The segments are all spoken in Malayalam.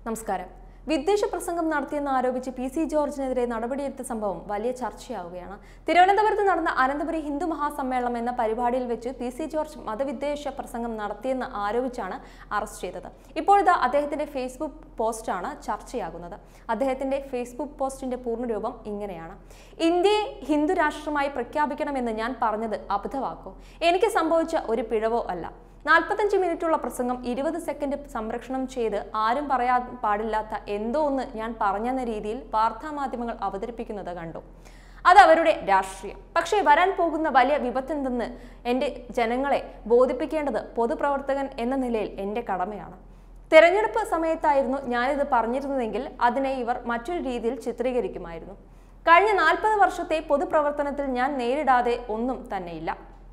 നമസ്കാരം വിദ്വേഷ പ്രസംഗം നടത്തിയെന്ന് ആരോപിച്ച് പി സി ജോർജിനെതിരെ നടപടിയെടുത്ത സംഭവം വലിയ ചർച്ചയാവുകയാണ് തിരുവനന്തപുരത്ത് നടന്ന അനന്തപുരി ഹിന്ദു മഹാസമ്മേളനം എന്ന പരിപാടിയിൽ വെച്ച് പി സി ജോർജ് മതവിദ്വേഷ പ്രസംഗം നടത്തിയെന്ന് ആരോപിച്ചാണ് അറസ്റ്റ് ചെയ്തത് ഇപ്പോഴിതാ അദ്ദേഹത്തിന്റെ ഫേസ്ബുക്ക് പോസ്റ്റാണ് ചർച്ചയാകുന്നത് അദ്ദേഹത്തിന്റെ ഫേസ്ബുക്ക് പോസ്റ്റിന്റെ പൂർണ്ണരൂപം ഇങ്ങനെയാണ് ഇന്ത്യയെ ഹിന്ദു രാഷ്ട്രമായി പ്രഖ്യാപിക്കണമെന്ന് ഞാൻ പറഞ്ഞത് അബദ്ധമാക്കോ എനിക്ക് സംഭവിച്ച ഒരു പിഴവോ അല്ല നാൽപ്പത്തഞ്ച് മിനിറ്റുള്ള പ്രസംഗം ഇരുപത് സെക്കൻഡ് സംരക്ഷണം ചെയ്ത് ആരും പറയാൻ പാടില്ലാത്ത എന്തോ ഒന്ന് ഞാൻ പറഞ്ഞെന്ന രീതിയിൽ വാർത്താമാധ്യമങ്ങൾ അവതരിപ്പിക്കുന്നത് കണ്ടു അത് അവരുടെ രാഷ്ട്രീയം പക്ഷേ വരാൻ പോകുന്ന വലിയ വിപത്തെന്തെന്ന് എൻ്റെ ജനങ്ങളെ ബോധിപ്പിക്കേണ്ടത് പൊതുപ്രവർത്തകൻ എന്ന നിലയിൽ എൻ്റെ കടമയാണ് തെരഞ്ഞെടുപ്പ് സമയത്തായിരുന്നു ഞാനിത് പറഞ്ഞിരുന്നതെങ്കിൽ അതിനെ ഇവർ മറ്റൊരു രീതിയിൽ ചിത്രീകരിക്കുമായിരുന്നു കഴിഞ്ഞ നാൽപ്പത് വർഷത്തെ പൊതുപ്രവർത്തനത്തിൽ ഞാൻ നേരിടാതെ ഒന്നും തന്നെയില്ല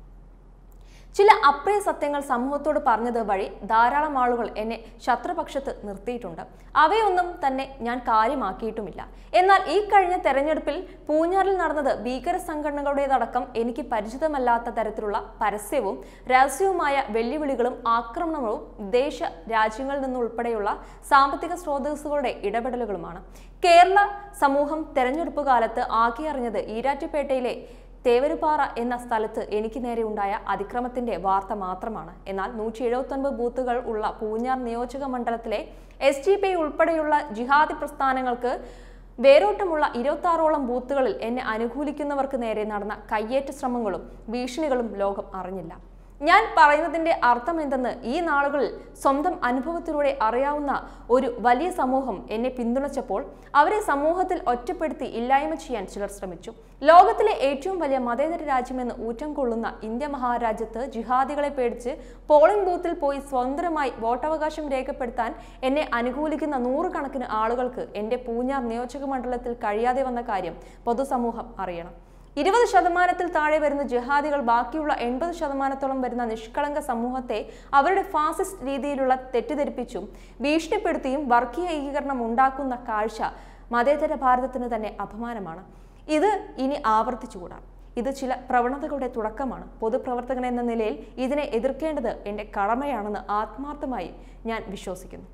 ചില അപ്രിയ സത്യങ്ങൾ സമൂഹത്തോട് പറഞ്ഞത് വഴി ധാരാളം ആളുകൾ എന്നെ ശത്രുപക്ഷത്ത് നിർത്തിയിട്ടുണ്ട് അവയൊന്നും തന്നെ ഞാൻ കാര്യമാക്കിയിട്ടുമില്ല എന്നാൽ ഈ കഴിഞ്ഞ തെരഞ്ഞെടുപ്പിൽ പൂഞ്ഞാറിൽ നടന്നത് ഭീകര സംഘടനകളുടേതടക്കം എനിക്ക് പരിചിതമല്ലാത്ത തരത്തിലുള്ള പരസ്യവും രഹസ്യവുമായ വെല്ലുവിളികളും ആക്രമണങ്ങളും വിദേശ രാജ്യങ്ങളിൽ നിന്നുൾപ്പെടെയുള്ള സാമ്പത്തിക സ്രോതസ്സുകളുടെ ഇടപെടലുകളുമാണ് കേരള സമൂഹം തെരഞ്ഞെടുപ്പ് കാലത്ത് ആകെ അറിഞ്ഞത് ഈരാറ്റുപേട്ടയിലെ തേവരുപാറ എന്ന സ്ഥലത്ത് എനിക്ക് നേരെ ഉണ്ടായ അതിക്രമത്തിന്റെ വാർത്ത മാത്രമാണ് എന്നാൽ നൂറ്റി എഴുപത്തൊൻപത് ബൂത്തുകൾ ഉള്ള പൂഞ്ഞാർ നിയോജക മണ്ഡലത്തിലെ എസ് ഡി പി ഉൾപ്പെടെയുള്ള ജിഹാദി പ്രസ്ഥാനങ്ങൾക്ക് വേരോട്ടമുള്ള ഇരുപത്തി ആറോളം ബൂത്തുകളിൽ എന്നെ അനുകൂലിക്കുന്നവർക്ക് നേരെ നടന്ന കയ്യേറ്റ ശ്രമങ്ങളും ഭീഷണികളും ലോകം അറിഞ്ഞില്ല ഞാൻ പറയുന്നതിന്റെ അർത്ഥം എന്തെന്ന് ഈ നാളുകളിൽ സ്വന്തം അനുഭവത്തിലൂടെ അറിയാവുന്ന ഒരു വലിയ സമൂഹം എന്നെ പിന്തുണച്ചപ്പോൾ അവരെ സമൂഹത്തിൽ ഒറ്റപ്പെടുത്തി ഇല്ലായ്മ ചെയ്യാൻ ചിലർ ശ്രമിച്ചു ലോകത്തിലെ ഏറ്റവും വലിയ മതേതര രാജ്യമെന്ന് ഊറ്റം കൊള്ളുന്ന ഇന്ത്യ മഹാരാജ്യത്ത് ജിഹാദികളെ പേടിച്ച് പോളിംഗ് ബൂത്തിൽ പോയി സ്വതന്ത്രമായി വോട്ടവകാശം രേഖപ്പെടുത്താൻ എന്നെ അനുകൂലിക്കുന്ന നൂറുകണക്കിന് ആളുകൾക്ക് എൻ്റെ പൂഞ്ഞാർ നിയോജക മണ്ഡലത്തിൽ കഴിയാതെ വന്ന കാര്യം പൊതുസമൂഹം അറിയണം ഇരുപത് ശതമാനത്തിൽ താഴെ വരുന്ന ജിഹാദികൾ ബാക്കിയുള്ള എൺപത് ശതമാനത്തോളം വരുന്ന നിഷ്കളങ്ക സമൂഹത്തെ അവരുടെ ഫാസിസ്റ്റ് രീതിയിലുള്ള തെറ്റിദ്ധരിപ്പിച്ചും ഭീഷണിപ്പെടുത്തിയും വർഗീയ ഏകീകരണം ഉണ്ടാക്കുന്ന കാഴ്ച മതേതര ഭാരതത്തിന് തന്നെ അപമാനമാണ് ഇത് ഇനി ആവർത്തിച്ചുകൂടാ ഇത് ചില പ്രവണതകളുടെ തുടക്കമാണ് പൊതുപ്രവർത്തകൻ എന്ന നിലയിൽ ഇതിനെ എതിർക്കേണ്ടത് എൻ്റെ കടമയാണെന്ന് ആത്മാർത്ഥമായി ഞാൻ വിശ്വസിക്കുന്നു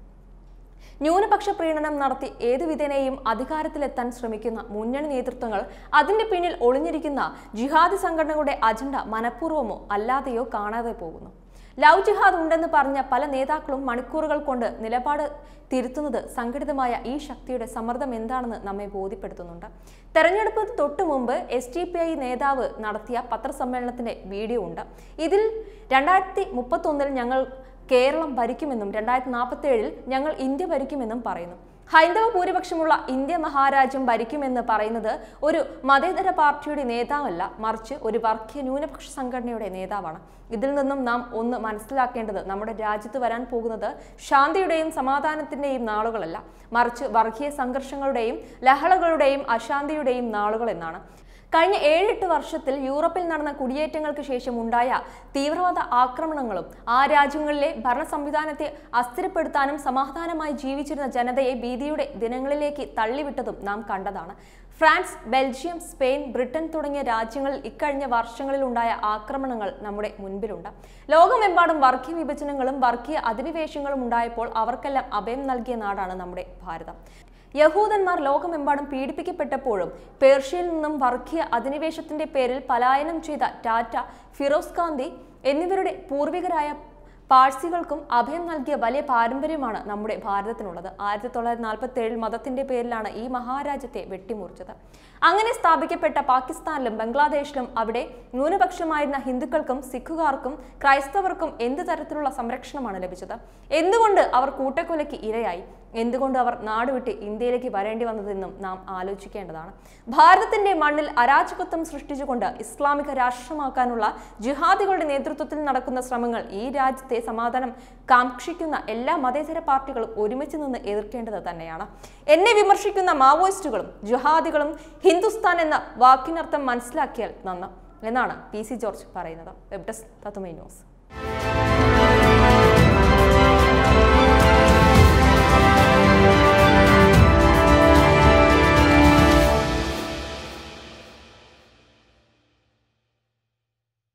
ന്യൂനപക്ഷ പ്രീണനം നടത്തി ഏതു വിധേനയും അധികാരത്തിലെത്താൻ ശ്രമിക്കുന്ന മുന്നണി നേതൃത്വങ്ങൾ അതിന്റെ പിന്നിൽ ഒളിഞ്ഞിരിക്കുന്ന ജിഹാദി സംഘടനകളുടെ അജണ്ട മനഃപൂർവ്വമോ അല്ലാതെയോ കാണാതെ പോകുന്നു ലവ് ജിഹാദ് ഉണ്ടെന്ന് പറഞ്ഞ പല നേതാക്കളും മണിക്കൂറുകൾ കൊണ്ട് നിലപാട് തിരുത്തുന്നത് സംഘടിതമായ ഈ ശക്തിയുടെ സമ്മർദ്ദം എന്താണെന്ന് നമ്മെ ബോധ്യപ്പെടുത്തുന്നുണ്ട് തെരഞ്ഞെടുപ്പ് തൊട്ടു മുമ്പ് എസ് ടി പി ഐ നേതാവ് നടത്തിയ പത്രസമ്മേളനത്തിന്റെ വീഡിയോ ഉണ്ട് ഇതിൽ രണ്ടായിരത്തി മുപ്പത്തൊന്നിൽ ഞങ്ങൾ കേരളം ഭരിക്കുമെന്നും രണ്ടായിരത്തി നാൽപ്പത്തി ഏഴിൽ ഞങ്ങൾ ഇന്ത്യ ഭരിക്കുമെന്നും പറയുന്നു ഹൈന്ദവ ഭൂരിപക്ഷമുള്ള ഇന്ത്യ മഹാരാജ്യം ഭരിക്കുമെന്ന് പറയുന്നത് ഒരു മതേതര പാർട്ടിയുടെ നേതാവല്ല മറിച്ച് ഒരു വർഗീയ ന്യൂനപക്ഷ സംഘടനയുടെ നേതാവാണ് ഇതിൽ നിന്നും നാം ഒന്ന് മനസ്സിലാക്കേണ്ടത് നമ്മുടെ രാജ്യത്ത് വരാൻ പോകുന്നത് ശാന്തിയുടെയും സമാധാനത്തിന്റെയും നാളുകളല്ല മറിച്ച് വർഗീയ സംഘർഷങ്ങളുടെയും ലഹളകളുടെയും അശാന്തിയുടെയും നാളുകൾ എന്നാണ് കഴിഞ്ഞ ഏഴെട്ട് വർഷത്തിൽ യൂറോപ്പിൽ നടന്ന കുടിയേറ്റങ്ങൾക്ക് ശേഷം ഉണ്ടായ തീവ്രവാദ ആക്രമണങ്ങളും ആ രാജ്യങ്ങളിലെ ഭരണ സംവിധാനത്തെ അസ്ഥിരപ്പെടുത്താനും സമാധാനമായി ജീവിച്ചിരുന്ന ജനതയെ ഭീതിയുടെ ദിനങ്ങളിലേക്ക് തള്ളിവിട്ടതും നാം കണ്ടതാണ് ഫ്രാൻസ് ബെൽജിയം സ്പെയിൻ ബ്രിട്ടൻ തുടങ്ങിയ രാജ്യങ്ങളിൽ ഇക്കഴിഞ്ഞ വർഷങ്ങളിൽ ഉണ്ടായ ആക്രമണങ്ങൾ നമ്മുടെ മുൻപിലുണ്ട് ലോകമെമ്പാടും വർഗീയ വിഭജനങ്ങളും വർഗീയ അധിനിവേശങ്ങളും ഉണ്ടായപ്പോൾ അവർക്കെല്ലാം അഭയം നൽകിയ നാടാണ് നമ്മുടെ ഭാരതം യഹൂദന്മാർ ലോകമെമ്പാടും പീഡിപ്പിക്കപ്പെട്ടപ്പോഴും പേർഷ്യയിൽ നിന്നും വർഗീയ അധിനിവേശത്തിന്റെ പേരിൽ പലായനം ചെയ്ത ടാറ്റ ഫിറോസ് ഗാന്ധി എന്നിവരുടെ പൂർവികരായ പാഴ്സികൾക്കും അഭയം നൽകിയ വലിയ പാരമ്പര്യമാണ് നമ്മുടെ ഭാരതത്തിനുള്ളത് ആയിരത്തി തൊള്ളായിരത്തി നാൽപ്പത്തി ഏഴിൽ മതത്തിന്റെ പേരിലാണ് ഈ മഹാരാജ്യത്തെ വെട്ടിമുറിച്ചത് അങ്ങനെ സ്ഥാപിക്കപ്പെട്ട പാകിസ്ഥാനിലും ബംഗ്ലാദേശിലും അവിടെ ന്യൂനപക്ഷമായിരുന്ന ഹിന്ദുക്കൾക്കും സിഖുകാർക്കും ക്രൈസ്തവർക്കും എന്ത് തരത്തിലുള്ള സംരക്ഷണമാണ് ലഭിച്ചത് എന്തുകൊണ്ട് അവർ കൂട്ടക്കൊലയ്ക്ക് ഇരയായി എന്തുകൊണ്ട് അവർ നാടുവിട്ട് ഇന്ത്യയിലേക്ക് വരേണ്ടി വന്നതെന്നും നാം ആലോചിക്കേണ്ടതാണ് ഭാരതത്തിന്റെ മണ്ണിൽ അരാജകത്വം സൃഷ്ടിച്ചുകൊണ്ട് ഇസ്ലാമിക രാഷ്ട്രമാക്കാനുള്ള ജിഹാദികളുടെ നേതൃത്വത്തിൽ നടക്കുന്ന ശ്രമങ്ങൾ ഈ രാജ്യത്തെ സമാധാനം കാക്ഷിക്കുന്ന എല്ലാ മതേതര പാർട്ടികളും ഒരുമിച്ച് നിന്ന് എതിർക്കേണ്ടത് തന്നെയാണ് എന്നെ വിമർശിക്കുന്ന മാവോയിസ്റ്റുകളും ജിഹാദികളും ഹിന്ദുസ്ഥാൻ എന്ന വാക്കിനർത്ഥം മനസ്സിലാക്കിയാൽ നന്ന് എന്നാണ് പി സി ജോർജ് പറയുന്നത് വെബ് ഡെസ്ക് തത്തുമൈ ന്യൂസ്